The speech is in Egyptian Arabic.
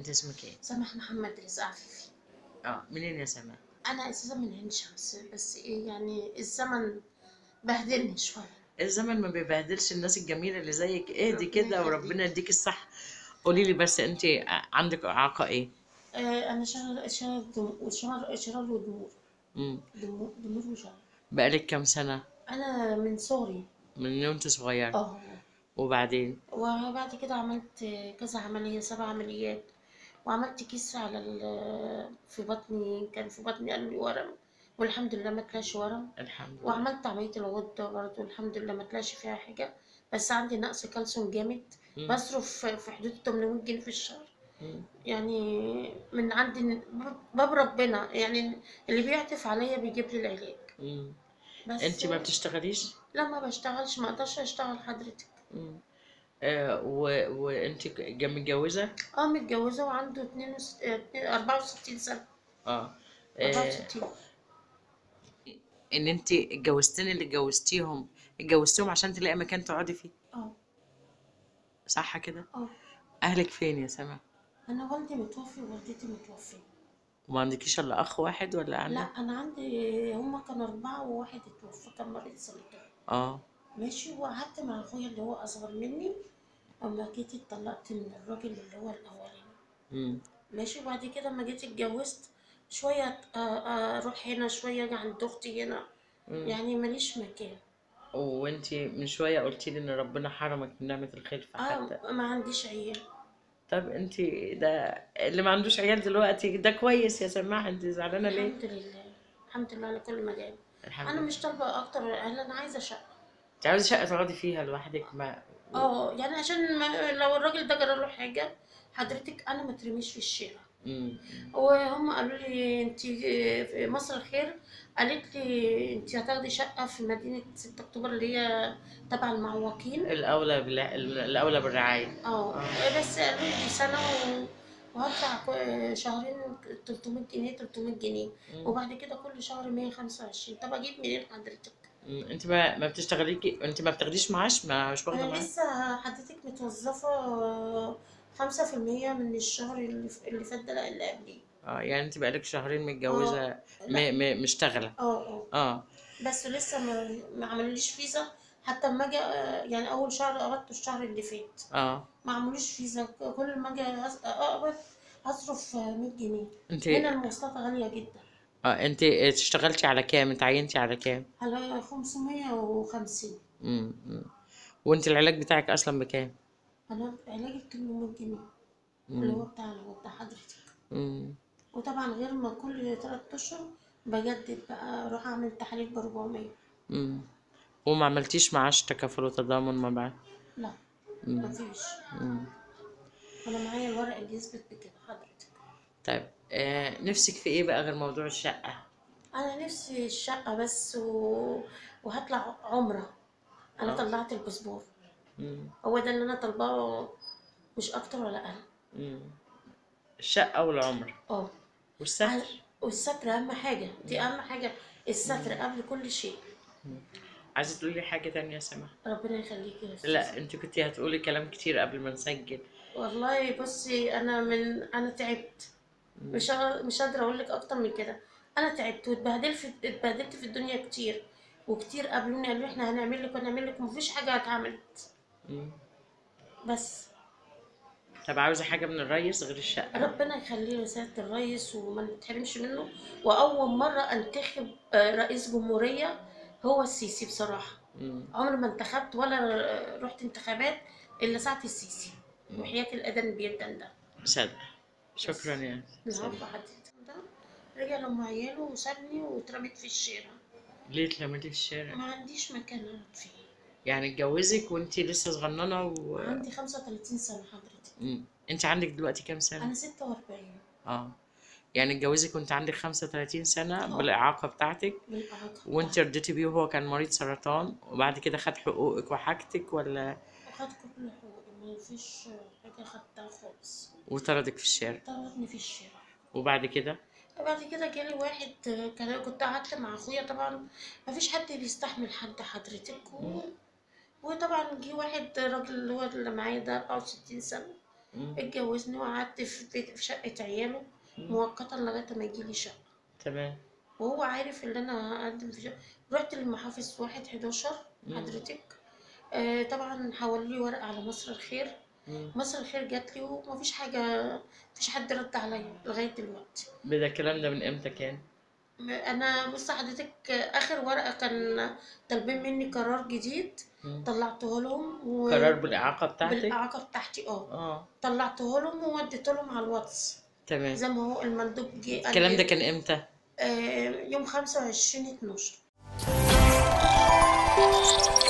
انت اسمك ايه سماح محمد رزق عفيفي اه منين يا سما انا اساسا من عين شمس بس ايه يعني الزمن بهدلني شويه الزمن ما بيبهدلش الناس الجميله اللي زيك اهدي كده يخليك. وربنا يديك الصح قولي لي بس انت عندك اعاقه ايه آه انا شغل شغل دم- شغل شغل ودمور امم دمور دمور وشغل بقالك كام سنه انا من صغري من وانت صغير اه وبعدين وبعد كده عملت كذا عملية سبع عمليات وعملت كيس على ال- في بطني كان في بطني قالوا لي ورم والحمد لله ما طلعش ورم الحمد لله وعملت عملية الغدة برضه الحمد لله ما طلعش فيها حاجة بس عندي نقص كالسيوم جامد مم. بصرف في حدود 800 جنيه في الشهر مم. يعني من عندي باب ربنا يعني اللي بيعطف عليا بيجيب لي العلاج مم. بس انت ما بتشتغليش لا ما بشتغلش ما اقدرش اشتغل حضرتك مم. آه و... وانت ج- متجوزه اه متجوزة وعنده 62 64 سنة اه آه، 64 ان انت اتجوزتني اللي اتجوزتيهم اتجوزتيهم عشان تلاقي مكان تقعدي فيه اه صح كده اه اهلك فين يا سما انا والدي متوفي ووالدتي متوفية وما عندكيش الا اخ واحد ولا لا عندك انا عندي هما كانوا اربعة وواحد اتوفى كان مريض سرطان اه ماشي وقعدت مع اخويا اللي هو اصغر مني اما جيت اتطلقت من الراجل اللي هو الاولاني مم. ماشي وبعد كده اما جيت اتجوزت شوية آه، آه، اروح هنا شوية اجي عند اختي هنا مم. يعني ماليش مكان وانت من شويه قلتي لي ان ربنا حرمك من نعمه الخلفه حتى اه ما عنديش عيال طب انت ده اللي ما عندوش عيال دلوقتي ده كويس يا سماح انت زعلانه ليه الحمد لله الحمد لله على كل مجال الحمد انا لله مش طالبة اكتر من اهل انا عايزة شقة انت عاوزه شقه تقعدي فيها لوحدك ما اه يعني عشان ما لو الراجل ده جرى له حاجة حضرتك انا ما ترميش في الشارع مم. وهم قالوا لي انت في مصر الخير قالت لي انت هتاخدي شقة في مدينة 6 اكتوبر اللي هي تبع المعوقين الاولى بلا... الاولى بالرعايه اه بس قالوا لي سنة و... وهدفع كو- شهرين 300 جنيه 300 جنيه مم. وبعد كده كل شهر 125 طب اجيب منين حضرتك؟ مم. انت ما ما بتشتغليكي انت ما بتاخديش معاش ما مش واخده انا معاش لسه حضرتك متوظفة خمسة في المية من الشهر اللي ف- اللي فات ده لا اللي قبليه اه يعني انت بقالك شهرين متجوزه لا. م... م... مشتغله اه اه اه بس لسه ما, ما عملوليش فيزا حتى اما اجي آه، يعني اول شهر قبضته الشهر اللي فات اه ما عملوش فيزا كل ما اجي أص- اقبض هصرف آه، 100 جنيه انت هنا المواصلات غالية جدا اه انت اشتغلتي على كام انت عينتي على كام على 550 مم. مم. وانت العلاج بتاعك اصلا بكام انا علاجي ب 800 جنيه اللي هو مم. بتاع الغدة حضرتك مم. وطبعا غير ما كل تلات اشهر بجدد بقى اروح اعمل تحاليل ب 400 مم. وما عملتيش معاش تكافل وتضامن ما بعد لا مم. مفيش مم. انا معايا الورق اللي يثبت بكده حضرتك طيب آه نفسك في ايه بقى غير موضوع الشقة انا نفسي الشقة بس و... وهطلع عمرة انا آه. طلعت الباسبور مم. هو ده اللي انا طالباه مش اكتر ولا اقل مم. الشقة والعمر اه والستر عايز- والستر اهم حاجة دي اهم حاجة الستر قبل كل شيء عايزة تقولي حاجة تانية يا سما ربنا يخليكي يا أستاذ. لا انت كنتي هتقولي كلام كتير قبل ما نسجل والله بصي انا من انا تعبت مش ه- مش قادره اقول لك اكتر من كده انا تعبت واتبهدلت في اتبهدلت في الدنيا كتير وكتير قابلوني قالوا لي احنا هنعمل لك وهنعمل لك ومفيش حاجه اتعملت مم. بس طب عاوزة حاجة من الريس غير الشقة ربنا يخليه سياده الرئيس وما نتحرمش منه واول مره انتخب آه، رئيس جمهوريه هو السيسي بصراحه مم. عمري ما انتخبت ولا رحت انتخابات الا ساعه السيسي وحياه الاذان بيدن ده صدق شكرا يا العفو حضرتك ده رجع لأم عياله وسابني واترميت في الشارع ليه اتلميتي في الشارع ما عنديش مكان اقعد فيه يعني اتجوزك وانت لسه صغننة و عندي 35 سنة حضرتك مم. انت عندك دلوقتي كام سنة أنا 46 اه يعني اتجوزك وانت عندك 35 سنة آه. بالإعاقة بتاعتك بالإعاقة وانت رضيتي بيه وهو كان مريض سرطان وبعد كده خد حقوقك وحاجتك ولا أخدت كل حقوقي ما فيش حاجة خدتها خالص وطردك في الشارع طردني في الشارع وبعد كده بعد كده جالي واحد كان كنت قعدت مع أخويا طبعا ما فيش حد بيستحمل حد حضرتك و... وطبعا جه واحد راجل اللي هو اللي معايا ده 64 سنة مم. اتجوزني وقعدت في بيت في شقة عياله مم. مؤقتا لغاية ما يجيلي شقة تمام وهو عارف ان انا هقدم في شقة رحت للمحافظ واحد حداشر مم. حضرتك آه طبعا حول لي ورق على مصر الخير مم. مصر الخير جات لي ومفيش حاجة مفيش حد رد عليا لغاية دلوقتي ده الكلام ده من امتى كان انا بص حضرتك اخر ورقة كان طالبين مني قرار جديد مم. طلعته لهم و... قرار بالاعاقه بتاعتك بالإعاقة بتاعتي اه اه طلعته لهم ووديته لهم على الواتس تمام زي ما هو المندوب جه قال الكلام لي- ده كان امتى آه، يوم خمسة وعشرين اتناشر